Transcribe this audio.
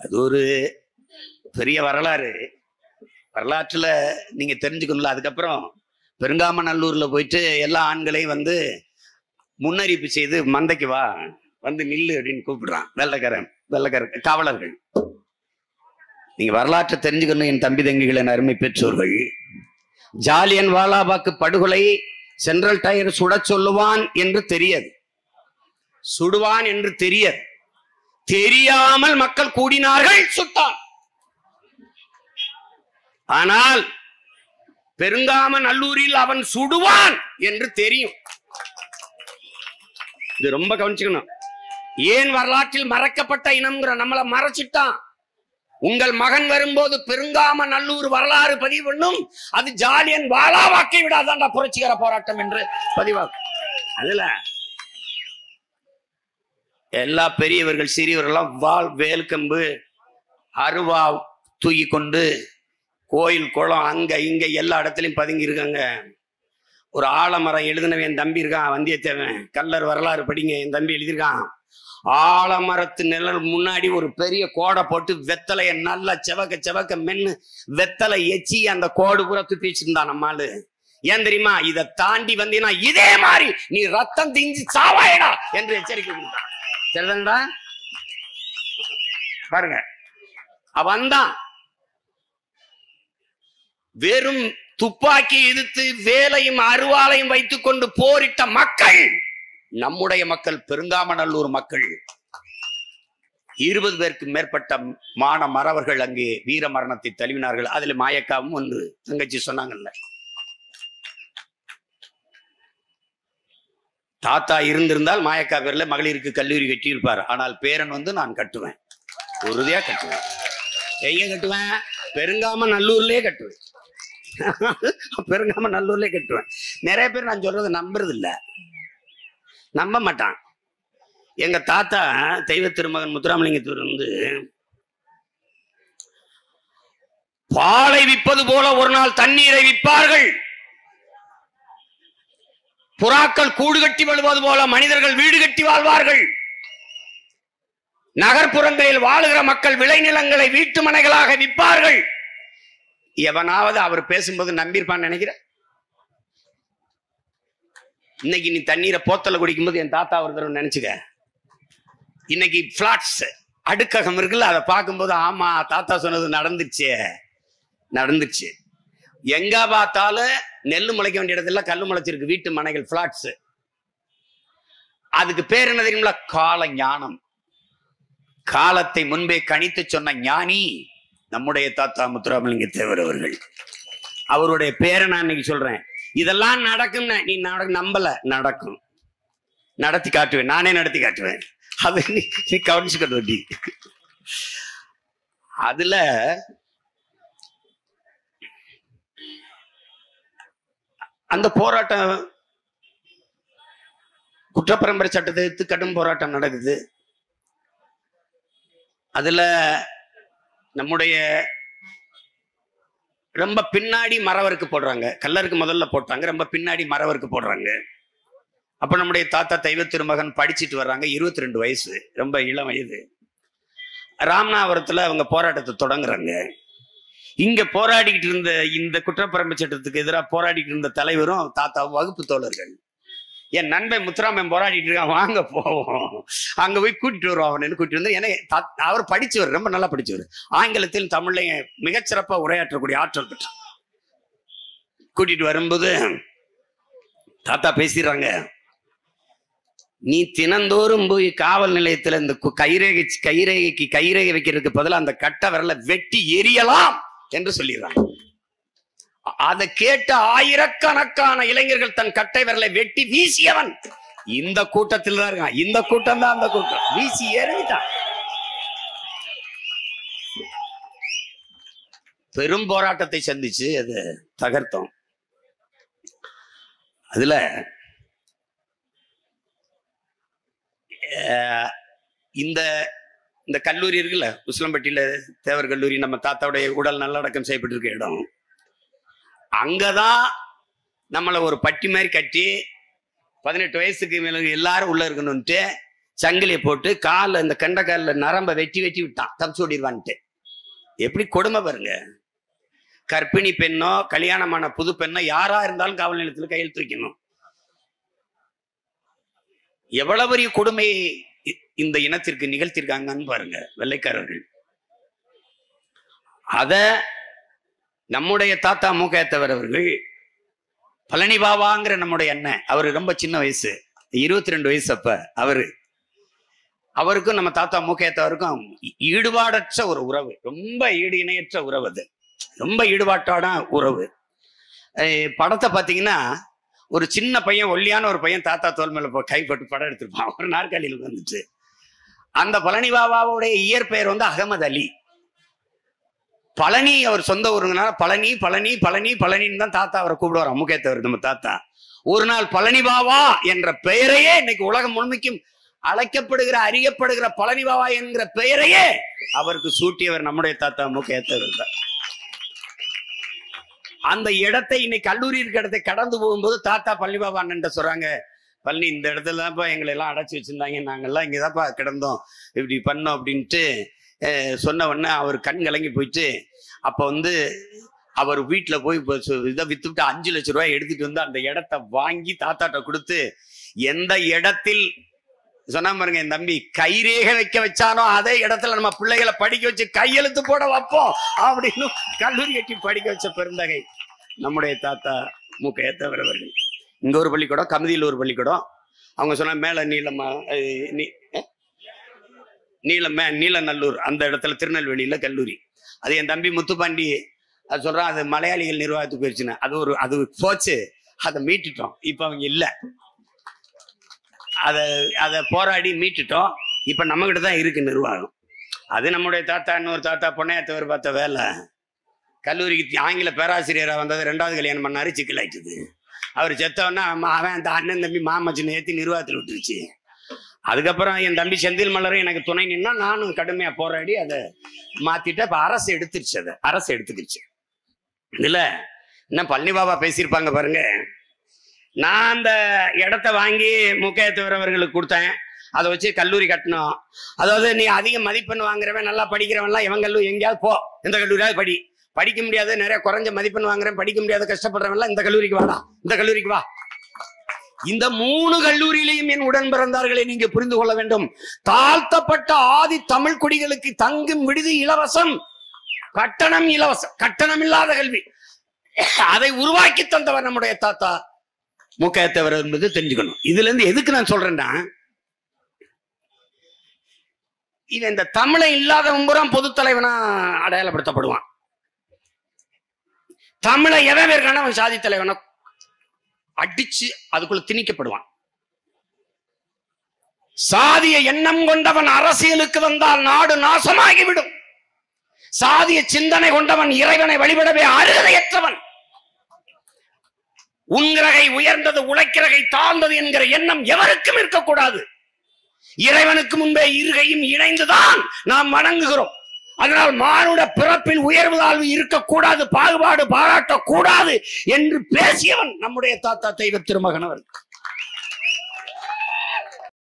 அது ஒரு பெரிய வரலாறு வரலாற்றுல நீங்க தெரிஞ்சுக்கணும்ல அதுக்கப்புறம் பெருங்காமநல்லூர்ல போயிட்டு எல்லா ஆண்களையும் வந்து முன்னறிவிப்பு செய்து மந்தைக்கு வா வந்து நில்லு அப்படின்னு கூப்பிடுறான் வெள்ளக்காரன் வெள்ளக்கார காவலர்கள் நீங்க வரலாற்றை தெரிஞ்சுக்கணும் என் தம்பி தங்கிகளின் அருமை பெற்றோர்கள் ஜாலியன் வாலாபாக்கு படுகொலை சென்ட்ரல் டயர் சுடச் சொல்லுவான் என்று தெரியாது சுடுவான் என்று தெரியாது தெரியாமல் மக்கள் கூடினார்கள் சுட்டான் ஆனால் பெருங்காம நல்லூரில் அவன் சுடுவான் என்று தெரியும் இது ரொம்ப கவனிச்சுக்கணும் ஏன் வரலாற்றில் மறைக்கப்பட்ட இனம்ங்கிற நம்மளை மறைச்சிட்டான் உங்கள் மகன் வரும்போது பெருங்காம நல்லூர் வரலாறு பதிவு பண்ணும் அது ஜாலியன் வாழாவாக்கை விடாதாண்டா புரட்சிகர போராட்டம் என்று பதிவாக்கும் அதுல எல்லா பெரியவர்கள் சிறியவர்கள்லாம் வாள் வேல்கம்பு அருவா தூக்கி கொண்டு கோயில் குளம் அங்க இங்க எல்லா இடத்துலயும் பதுங்கி இருக்காங்க ஒரு ஆலமரம் எழுதினவன் என் தம்பி இருக்கான் வந்தியத்தேவன் கல்லர் வரலாறு படிங்க என் தம்பி எழுதியிருக்கான் ஆலமரத்து நிழல் முன்னாடி ஒரு பெரிய கோடை போட்டு வெத்தலைய நல்லா செவக்க செவக்க மென்னு வெத்தலை எச்சி அந்த கோடு பூரா துப்பி வச்சிருந்தான் நம்மாளு ஏன் தெரியுமா இதை தாண்டி வந்தீங்கன்னா இதே மாதிரி நீ ரத்தம் திஞ்சு சாவாயடா என்று எச்சரிக்கை கொடுத்தான் சரிதானடா பாருங்க அவன் தான் வெறும் துப்பாக்கி எதிர்த்து வேலையும் அருவாளையும் வைத்துக் கொண்டு போரிட்ட மக்கள் நம்முடைய மக்கள் பெருங்காமநல்லூர் மக்கள் இருபது பேருக்கு மேற்பட்ட மான மறவர்கள் அங்கே வீர மரணத்தை தழுவினார்கள் அதுல மாயக்காவும் ஒன்று தங்கச்சி சொன்னாங்கல்ல தாத்தா இருந்திருந்தால் மாயக்கா பேர்ல மகளிருக்கு கல்லூரி கட்டியிருப்பார் ஆனால் பேரன் வந்து நான் கட்டுவேன் உறுதியா கட்டுவேன் எங்க கட்டுவேன் பெருங்காம நல்லூர்லயே கட்டுவேன் பெருங்காம நல்லூர்லயே கட்டுவேன் நிறைய பேர் நான் சொல்றது நம்புறது இல்ல நம்ப மாட்டான் எங்க தாத்தா தெய்வ திருமகன் முத்துராமலிங்கத்தூர் வந்து பாலை விற்பது போல ஒரு நாள் தண்ணீரை விற்பார்கள் புறாக்கள் கூடு கட்டி வழுவது போல மனிதர்கள் வீடு கட்டி வாழ்வார்கள் நகர்ப்புறங்களில் வாழுகிற மக்கள் விளைநிலங்களை வீட்டு மனைகளாக விற்பார்கள் எவனாவது அவர் பேசும்போது நம்பியிருப்பான்னு நினைக்கிற இன்னைக்கு நீ தண்ணீரை போத்தல குடிக்கும்போது என் தாத்தா ஒரு தடவை நினைச்சுக்க இன்னைக்கு பிளாட்ஸ் அடுக்ககம் இருக்குல்ல அதை பார்க்கும்போது ஆமா தாத்தா சொன்னது நடந்துச்சே நடந்துச்சு எங்க பார்த்தாலும் நெல்லு முளைக்க வேண்டிய இடத்துல கல்லு முளைச்சிருக்கு வீட்டு மனைகள் பிளாட்ஸ் அதுக்கு பேர் என்ன தெரியுங்களா கால ஞானம் காலத்தை முன்பே கணித்து சொன்ன ஞானி நம்முடைய தாத்தா முத்துராமலிங்க தேவர் அவர்கள் அவருடைய பேரை நான் இன்னைக்கு சொல்றேன் இதெல்லாம் நடக்கும் நீ நட நம்பல நடக்கும் நடத்தி காட்டுவேன் நானே நடத்தி காட்டுவேன் அது நீ நீ கவனிச்சுக்கிட்டு வண்டி அதுல அந்த போராட்டம் குற்றப்பரம்பரை சட்டத்தை எதிர்த்து கடும் போராட்டம் நடக்குது அதுல நம்முடைய ரொம்ப பின்னாடி மறவருக்கு போடுறாங்க கல்லருக்கு முதல்ல போட்டாங்க ரொம்ப பின்னாடி மறவருக்கு போடுறாங்க அப்ப நம்முடைய தாத்தா தெய்வ திருமகன் படிச்சிட்டு வர்றாங்க இருபத்தி ரெண்டு வயசு ரொம்ப இளம் வயது ராமநாதபுரத்துல அவங்க போராட்டத்தை தொடங்குறாங்க இங்க போராடிக்கிட்டு இருந்த இந்த குற்றப்பரம்பு சட்டத்துக்கு எதிராக போராடிக்கிட்டு இருந்த தலைவரும் தாத்தா வகுப்பு தோழர்கள் என் நண்பன் முத்துராமன் போராடிட்டு இருக்கான் வாங்க போவோம் அங்க போய் கூட்டிட்டு வருவோம் அவனு கூட்டிட்டு வந்து ஏன்னா தா- அவர் படிச்சவர் ரொம்ப நல்லா படிச்சவர் ஆங்கிலத்தில் தமிழையும் மிகச்சிறப்பா உரையாற்றக்கூடிய ஆற்றல் பெற்றார் கூட்டிட்டு வரும்போது தாத்தா பேசிடுறாங்க நீ தினந்தோறும் போய் காவல் நிலையத்துல இந்த கு- கைரேகை கைரேகைக்கு கைரேகை வைக்கிறதுக்கு பதிலா அந்த கட்டை விரல வெட்டி எரியலாம் என்று சொல்லிடுறாங்க அ- அதை கேட்ட ஆயிரக்கணக்கான இளைஞர்கள் தன் கட்டை விரலை வெட்டி வீசியவன் இந்த கூட்டத்தில் தான் இருக்கான் இந்த கூட்டம் தான் அந்த கூட்டம் வீசி எறிஞ்சிட்டான் பெரும் போராட்டத்தை சந்திச்சு அது தகர்த்தோம் அதுல அஹ், இந்த இந்த கல்லூரி இருக்குல்ல உசிலம்பட்டியில தேவர் கல்லூரி நம்ம தாத்தாவுடைய உடல் நல்லடக்கம் செய்யப்பட்டிருக்க இடம் அங்கதான் நம்மளை ஒரு பட்டி மாதிரி கட்டி பதினெட்டு வயசுக்கு மேல எல்லாரும் உள்ள இருக்கணும்ட்டு சங்கிலியை போட்டு கால இந்த கண்டக்காலில் நரம்ப வெட்டி வெட்டி விட்டான் தப்பிச்சு ஓடிடுவான்ட்டு எப்படி கொடுமை பாருங்க கர்ப்பிணி பெண்ணோ கல்யாணமான புது பெண்ணோ யாரா இருந்தாலும் காவல் நிலையத்துல கையெழுத்து வைக்கணும் எவ்வளவு பெரிய கொடுமையை இ- இந்த இனத்திற்கு நிகழ்த்திருக்காங்கன்னு பாருங்க வெள்ளைக்காரர்கள் அத நம்முடைய தாத்தா மூக்கையத்தவர் அவர்கள் பழனி பாபாங்கிற நம்முடைய அண்ணன் அவரு ரொம்ப சின்ன வயசு இருபத்தி ரெண்டு வயசு அப்ப அவரு அவருக்கும் நம்ம தாத்தா மூக்கையத்தவருக்கும் ஈ- ஈடுபாடற்ற ஒரு உறவு ரொம்ப ஈடு இணையற்ற உறவு அது ரொம்ப ஈடுபாட்டான உறவு அஹ் படத்தை பார்த்தீங்கன்னா ஒரு சின்ன பையன் ஒல்லியான ஒரு பையன் தாத்தா தோல் மேல போ- கைப்பட்டு படம் எடுத்திருப்பான் ஒரு நாற்காலியில் வந்துட்டு அந்த பழனி பாபாவுடைய இயற்பெயர் வந்து அகமது அலி பழனி அவர் சொந்த ஊருங்கனால பழனி பழனி பழனி பழனின்னு தான் தாத்தா அவரை கூப்பிடுவார் முக்கியத்தவர் நம்ம தாத்தா ஒரு நாள் பழனி பாபா என்ற பெயரையே இன்னைக்கு உலகம் முழுமைக்கும் அழைக்கப்படுகிற அறியப்படுகிற பழனி பாபா என்கிற பெயரையே அவருக்கு சூட்டியவர் நம்முடைய தாத்தா முக்கியத்தவர் தான் அந்த இடத்தை இன்னைக்கு கல்லூரி இருக்க இடத்தை கடந்து போகும்போது தாத்தா பழனி பாபா அண்ணன் சொல்றாங்க பழனி இந்த இடத்துல தான்ப்பா எங்களை எல்லாம் அடைச்சி வச்சிருந்தாங்க நாங்கெல்லாம் இங்கதான்ப்பா கிடந்தோம் இப்படி பண்ணோம் அப்படின்ட்டு அஹ், சொன்ன உடனே அவர் கண் கலங்கி போயிட்டு அப்ப வந்து அவர் வீட்டுல போய் இப்ப சு- இதை வித்துவிட்டு அஞ்சு லட்சம் ரூபாய் எடுத்துட்டு வந்து அந்த இடத்த வாங்கி தாத்தாட்ட கொடுத்து எந்த இடத்தில் சொன்னா பாருங்க என் தம்பி கைரேக வைக்க வச்சானோ அதே இடத்துல நம்ம பிள்ளைகளை படிக்க வச்சு கையெழுத்து போட வைப்போம் அப்படின்னு கல்லூரி கட்டி படிக்க வச்ச பெருந்தகை நம்முடைய தாத்தா மூக்கையத்தவர் அவர்கள் இங்க ஒரு பள்ளிக்கூடம் கமிதியில் ஒரு பள்ளிக்கூடம் அவங்க சொன்னா மேல நீளமா அஹ், நீ- அஹ்? நீலம் மே நீலநல்லூர் அந்த இடத்துல திருநெல்வேலியில கல்லூரி அது என் தம்பி முத்துப்பாண்டி அது சொல்றான் அது மலையாளிகள் நிர்வாகத்துக்கு போயிடுச்சுன்னு அது ஒரு அது போச்சு அதை மீட்டுட்டோம் இப்ப அவங்க இல்ல அதை அதை போராடி மீட்டுட்டோம் இப்ப நம்ம கிட்ட தான் இருக்கு நிர்வாகம் அது நம்முடைய தாத்தா இன்னொரு தாத்தா பொன்னையாத்தவர் பார்த்த வேலை கல்லூரிக்கு ஆங்கில பேராசிரியரா வந்தது ரெண்டாவது கல்யாணம் பண்ணாரு சிக்கலாயிட்டுது அவர் செத்தவொன்னே அவன் அவன் அந்த அண்ணன் தம்பி மாமச்சினை ஏத்தி நிர்வாகத்தில் விட்டுருச்சு அதுக்கப்புறம் என் தம்பி செந்தில் மலரும் எனக்கு துணை நின்னா நானும் கடுமையா போராடி அதை மாத்திட்டு இப்ப அரசு எடுத்துருச்சு அதை அரசு எடுத்துக்கிச்சு இதுல என்ன பழனி பாபா பேசியிருப்பாங்க பாருங்க நான் அந்த இடத்த வாங்கி முக்கியத்துவர் அவர்களுக்கு கொடுத்தேன் அதை வச்சு கல்லூரி கட்டணும் அதாவது நீ அதிக மதிப்பெண் வாங்குறவன் நல்லா படிக்கிறவன்லாம் எவன் கல்லூரி எங்கேயாவது போ இந்த கல்லூரியாவது படி படிக்க முடியாது நிறைய குறைஞ்ச மதிப்பெண் வாங்குறேன் படிக்க முடியாத கஷ்டப்படுறவன்லாம் இந்த கல்லூரிக்கு வாடா இந்த கல்லூரிக்கு வா இந்த மூணு கல்லூரியிலையும் என் உடன் பிறந்தார்களை நீங்க புரிந்து கொள்ள வேண்டும் தாழ்த்தப்பட்ட ஆதி தமிழ் குடிகளுக்கு தங்கும் விடுதி இலவசம் கட்டணம் இலவசம் கட்டணம் இல்லாத கல்வி அதை உருவாக்கி தந்தவர் நம்முடைய தாத்தா முக்கியத்தவர் என்பது தெரிஞ்சுக்கணும் இதுல இருந்து எதுக்கு நான் சொல்றேன்னா இவன் இந்த தமிழை இல்லாதவன் பூரா பொது தலைவனா அடையாளப்படுத்தப்படுவான் தமிழை எவன் இருக்கான அவன் சாதி தலைவனா அடிச்சு அதுக்குள்ள திணிக்கப்படுவான் சாதிய எண்ணம் கொண்டவன் அரசியலுக்கு வந்தால் நாடு நாசமாகிவிடும் சாதிய சிந்தனை கொண்டவன் இறைவனை வழிபடவே அருகதையற்றவன் உன்கிரகை உயர்ந்தது உழைக்கிறகை தாழ்ந்தது என்கிற எண்ணம் எவருக்கும் இருக்கக்கூடாது இறைவனுக்கு முன்பே இருகையும் இணைந்துதான் நாம் வணங்குகிறோம் அதனால் மானுட பிறப்பில் உயர்வு தாழ்வு இருக்கக்கூடாது பாகுபாடு பாராட்டக்கூடாது என்று பேசியவன் நம்முடைய தாத்தா தெய்வ திருமகன் அவர்கள்